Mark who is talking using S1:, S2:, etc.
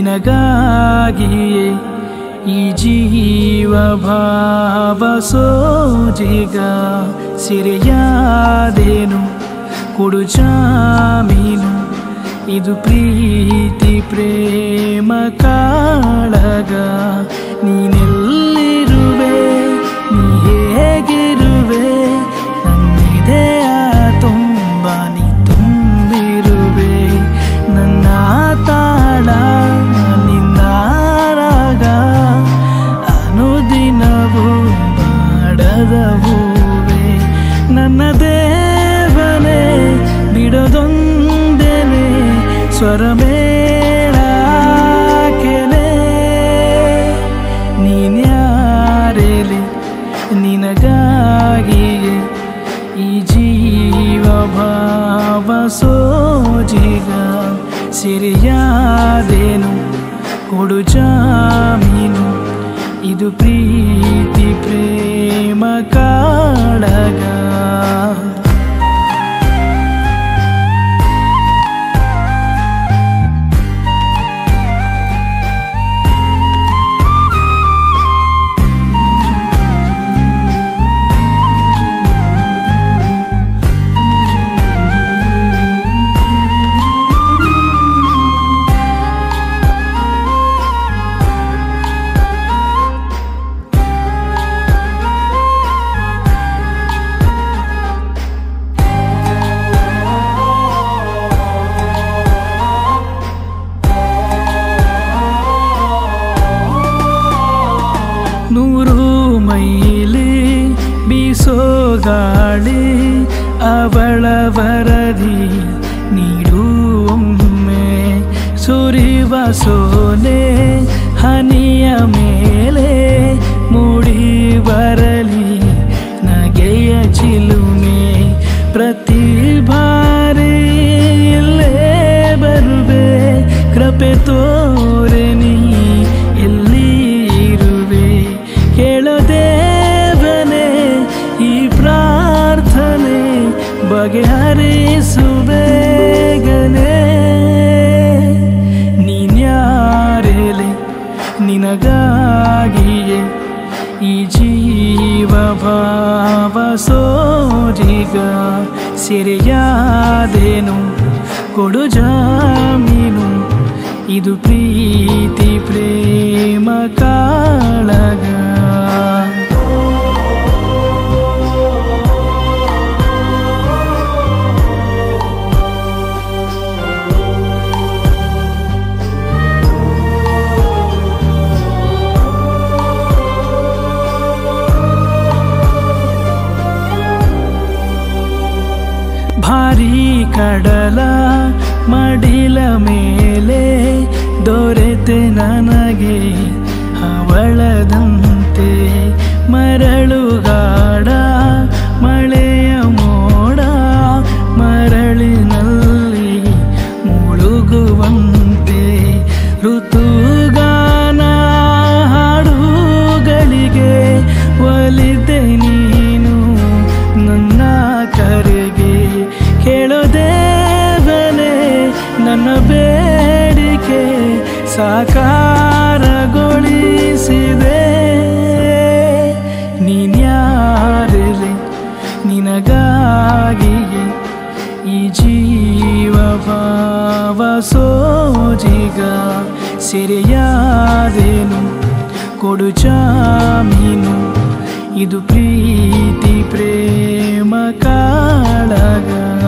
S1: ನಿನಗಾಗಿಯೇ ಈ ಜೀವ ಭಾವ ಸೋಜಿಗ ಸಿರೆಯಾದೇನು ಕೊಡು ಜಾಮೀನು ಇದು ಪ್ರೀತಿ ಪ್ರೇಮ ಕಾಳಗ ನೀನೆಲ್ಲಿರುವೆ ನೀ ಹೇಗಿರುವೆ ನನ್ನಿದೆಯ ತುಂಬ ನೀ ತುಂಬಿರುವೆ ನನ್ನ ತಾಳ ನಿನ್ನ ರಾಗ ಅನುದಿನವೂ ಬಾಡದ ಹೂವೆ ನನ್ನ ದೇವನೇ ಬಿಡದೊಂದೇನೆ ಸ್ವರಮೇಳ ಕೆಲೆ ನೀನ್ಯಾರೇಲಿ ನಿನಗಾಗಿಯೇ ಈ ಜೀವ ಭಾವ ಸೋಜಿಗ ಸಿರಿಯಾದೇನು ಕೊಡು ಜಾಮೀನು ಇದು ಪ್ರೀತಿ ಪ್ರೇಮ ಕಾಳಗ ನೂರು ಮೈಲಿ ಬೀಸೋ ಗಾಳಿ ಅವಳ ವರದಿ ನೀಡುವೊಮ್ಮೆ ಸುರಿವ ಸೋನೆ ಹನಿಯ ಮೇಲೆ ಮೂಡಿ ಬರಲಿ ನಗೆಯ ಚಿಲುಮೆ ಪ್ರತಿ ಬಾರಿ ಇಲ್ಲೇ ಬರುವೆ ಕೃಪೆ ತೋರೆ ನೀ ಎಲ್ಲಿ ಇರುವೆ ಕೇಳೋ ದೇವನೇ ಈ ಪ್ರಾರ್ಥನೆ ಬಗೆಹರಿಸುಬೇಗನೆ ನೀನ್ಯಾರೇಲೆ ನಿನಗಾಗಿಯೇ ಈ ಜೀವ ಭಾವ ಸೋಜಿಗ ಸೆರೆಯಾದೇನು ಕೊಡು ಜಾಮೀನು ಇದು ಪ್ರೀತಿ ಪ್ರೇಮ ಕಾಳಗ ಭಾರೀ ಕಡಲ ಮಡಿಲ ಮೇಲೆ ದೊರೆತೆ ನನಗೆ ಹವಳದಂತೆ ಮರಳುಗಾಡ ಮಳೆಯ ಮೋಡ ಮರಳಿನಲ್ಲಿ ಮುಳುಗುವಂತೆ ಋತುಗಾನ ಹಾಡುಗಳಿಗೆ ಒಲಿದೆ ನೀನು ನನ್ನ ಕರೆಗೆ ಕೇಳೋ ದೇವನೇ ನನ್ನ ಬೇಡಿಕೆ ಸಾಕಾರಗೊಳಿಸಿದೆ ನೀನ್ಯಾರಲೆ ನಿನಗಾಗಿಯೇ ಈ ಜೀವ ಭಾವ ಸೋಜಿಗ ಸೆರೆಯಾದೇನು ಕೊಡು ಜಾಮೀನು ಇದು ಪ್ರೀತಿ ಪ್ರೇಮ ಕಾಳಗ